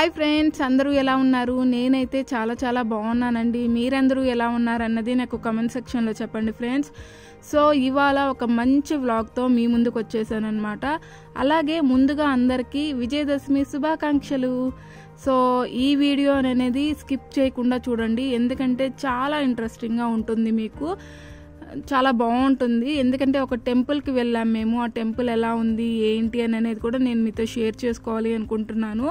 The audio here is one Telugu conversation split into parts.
హాయ్ ఫ్రెండ్స్ అందరూ ఎలా ఉన్నారు నేనైతే చాలా చాలా బాగున్నానండి మీరందరూ ఎలా ఉన్నారు అన్నది నాకు కమెంట్ సెక్షన్లో చెప్పండి ఫ్రెండ్స్ సో ఇవాళ ఒక మంచి వ్లాగ్తో మీ ముందుకు వచ్చేసానమాట అలాగే ముందుగా అందరికీ విజయదశమి శుభాకాంక్షలు సో ఈ వీడియో అనేది స్కిప్ చేయకుండా చూడండి ఎందుకంటే చాలా ఇంట్రెస్టింగ్గా ఉంటుంది మీకు చాలా బాగుంటుంది ఎందుకంటే ఒక టెంపుల్కి వెళ్ళాం మేము ఆ టెంపుల్ ఎలా ఉంది ఏంటి అని అనేది కూడా నేను మీతో షేర్ చేసుకోవాలి అనుకుంటున్నాను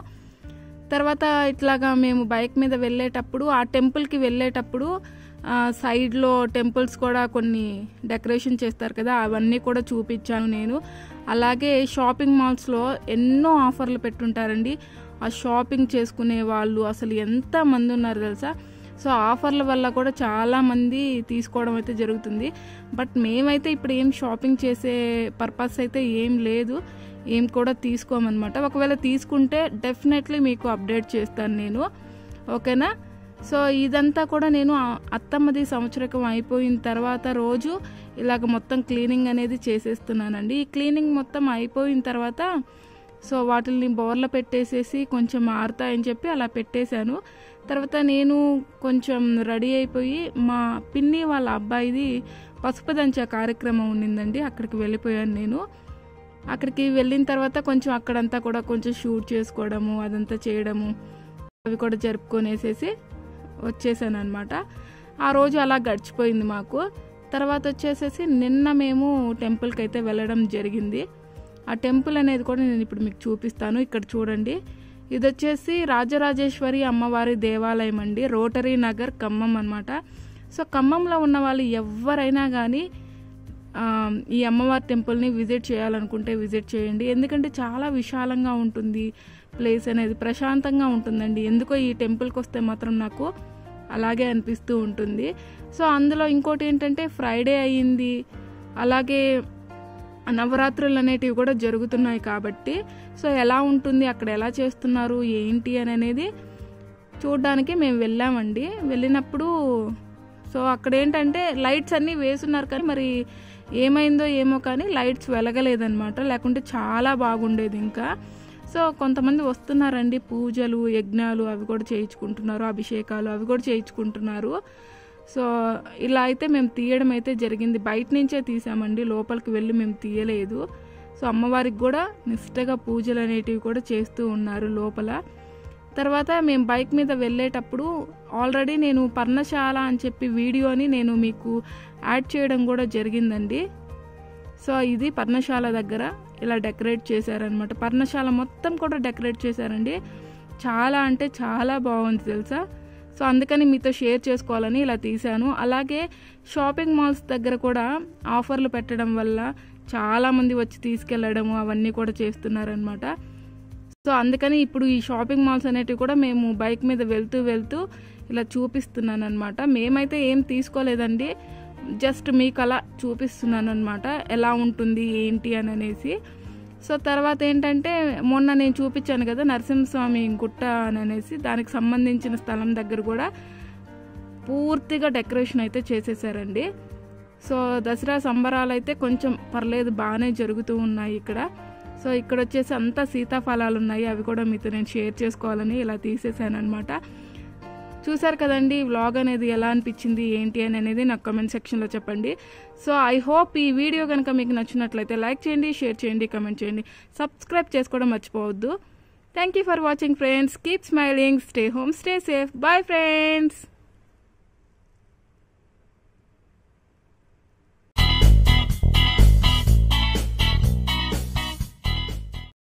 తర్వాత ఇట్లాగా మేము బైక్ మీద వెళ్ళేటప్పుడు ఆ టెంపుల్కి వెళ్ళేటప్పుడు ఆ, సైడ్లో టెంపుల్స్ కూడా కొన్ని డెకరేషన్ చేస్తారు కదా అవన్నీ కూడా చూపించాను నేను అలాగే షాపింగ్ మాల్స్లో ఎన్నో ఆఫర్లు పెట్టుంటారండి ఆ షాపింగ్ చేసుకునే వాళ్ళు అసలు ఎంత మంది ఉన్నారు తెలుసా సో ఆఫర్ల వల్ల కూడా చాలా మంది తీసుకోవడం అయితే జరుగుతుంది బట్ మేమైతే ఇప్పుడు ఏం షాపింగ్ చేసే పర్పస్ అయితే ఏం లేదు ఏం కూడా తీసుకోమన్నమాట ఒకవేళ తీసుకుంటే డెఫినెట్లీ మీకు అప్డేట్ చేస్తాను నేను ఓకేనా సో ఇదంతా కూడా నేను ఆ అత్తమ్మది సంవత్సరకం అయిపోయిన తర్వాత రోజు ఇలాగ మొత్తం క్లీనింగ్ అనేది చేసేస్తున్నానండి ఈ క్లీనింగ్ మొత్తం అయిపోయిన తర్వాత సో వాటిని బోర్ల పెట్టేసేసి కొంచెం ఆరుతాయని చెప్పి అలా పెట్టేశాను తర్వాత నేను కొంచెం రెడీ అయిపోయి మా పిన్ని వాళ్ళ అబ్బాయిది పసుపు దంచే కార్యక్రమం ఉండిందండి అక్కడికి వెళ్ళిపోయాను నేను అక్కడికి వెళ్ళిన తర్వాత కొంచెం అక్కడంతా కూడా కొంచెం షూట్ చేసుకోవడము అదంతా చేయడము అవి కూడా జరుపుకొనేసేసి వచ్చేసాను అనమాట ఆ రోజు అలా గడిచిపోయింది మాకు తర్వాత వచ్చేసేసి నిన్న మేము టెంపుల్కి అయితే వెళ్ళడం జరిగింది ఆ టెంపుల్ అనేది కూడా నేను ఇప్పుడు మీకు చూపిస్తాను ఇక్కడ చూడండి ఇది వచ్చేసి రాజరాజేశ్వరి అమ్మవారి దేవాలయం అండి రోటరీ నగర్ ఖమ్మం అనమాట సో ఖమ్మంలో ఉన్న వాళ్ళు ఎవరైనా కానీ ఆ, ఈ అమ్మవారి టెంపుల్ని విజిట్ చేయాలనుకుంటే విజిట్ చేయండి ఎందుకంటే చాలా విశాలంగా ఉంటుంది ప్లేస్ అనేది ప్రశాంతంగా ఉంటుందండి ఎందుకో ఈ టెంపుల్కి వస్తే మాత్రం నాకు అలాగే అనిపిస్తూ ఉంటుంది సో అందులో ఇంకోటి ఏంటంటే ఫ్రైడే అయ్యింది అలాగే నవరాత్రులు అనేటివి కూడా జరుగుతున్నాయి కాబట్టి సో ఎలా ఉంటుంది అక్కడ ఎలా చేస్తున్నారు ఏంటి అని అనేది చూడడానికి మేము వెళ్ళామండి వెళ్ళినప్పుడు సో అక్కడ ఏంటంటే లైట్స్ అన్నీ వేసున్నారు కానీ మరి ఏమైందో ఏమో కానీ లైట్స్ వెలగలేదన్నమాట లేకుంటే చాలా బాగుండేది ఇంకా సో కొంతమంది వస్తున్నారండి పూజలు యజ్ఞాలు అవి కూడా చేయించుకుంటున్నారు అభిషేకాలు అవి కూడా చేయించుకుంటున్నారు సో ఇలా అయితే మేము తీయడం అయితే జరిగింది బయట నుంచే తీసామండి లోపలికి వెళ్ళి మేము తీయలేదు సో అమ్మవారికి కూడా నిష్టగా పూజలు అనేటివి కూడా చేస్తూ ఉన్నారు లోపల తర్వాత మేము బైక్ మీద వెళ్ళేటప్పుడు ఆల్రెడీ నేను పర్ణశాల అని చెప్పి వీడియోని నేను మీకు యాడ్ చేయడం కూడా జరిగిందండి సో ఇది పర్ణశాల దగ్గర ఇలా డెకరేట్ చేశారనమాట పర్ణశాల మొత్తం కూడా డెకరేట్ చేశారండి చాలా అంటే చాలా బాగుంది తెలుసా సో అందుకని మీతో షేర్ చేసుకోవాలని ఇలా తీశాను అలాగే షాపింగ్ మాల్స్ దగ్గర కూడా ఆఫర్లు పెట్టడం వల్ల చాలామంది వచ్చి తీసుకెళ్ళడము అవన్నీ కూడా చేస్తున్నారనమాట సో అందుకని ఇప్పుడు ఈ షాపింగ్ మాల్స్ అనేటివి కూడా మేము బైక్ మీద వెళ్తూ వెళ్తూ ఇలా చూపిస్తున్నాను అనమాట మేమైతే ఏం తీసుకోలేదండి జస్ట్ మీకు అలా చూపిస్తున్నాను అనమాట ఎలా ఉంటుంది ఏంటి అని అనేసి సో తర్వాత ఏంటంటే మొన్న నేను చూపించాను కదా నరసింహస్వామి గుట్ట అని అనేసి దానికి సంబంధించిన స్థలం దగ్గర కూడా పూర్తిగా డెకరేషన్ అయితే చేసేసారండి సో దసరా సంబరాలు అయితే కొంచెం పర్లేదు బాగానే జరుగుతూ ఉన్నాయి ఇక్కడ సో ఇక్కడ వచ్చేసి అంతా సీతాఫలాలు ఉన్నాయి అవి కూడా మీతో నేను షేర్ చేసుకోవాలని ఇలా తీసేసాను అనమాట చూసారు కదండి వ్లాగ్ అనేది ఎలా అనిపించింది ఏంటి అని అనేది నాకు కమెంట్ సెక్షన్లో చెప్పండి సో ఐ హోప్ ఈ వీడియో కనుక మీకు నచ్చినట్లయితే లైక్ చేయండి షేర్ చేయండి కమెంట్ చేయండి సబ్స్క్రైబ్ చేసుకోవడం మర్చిపోవద్దు thank you for watching friends keep smiling stay home stay safe bye friends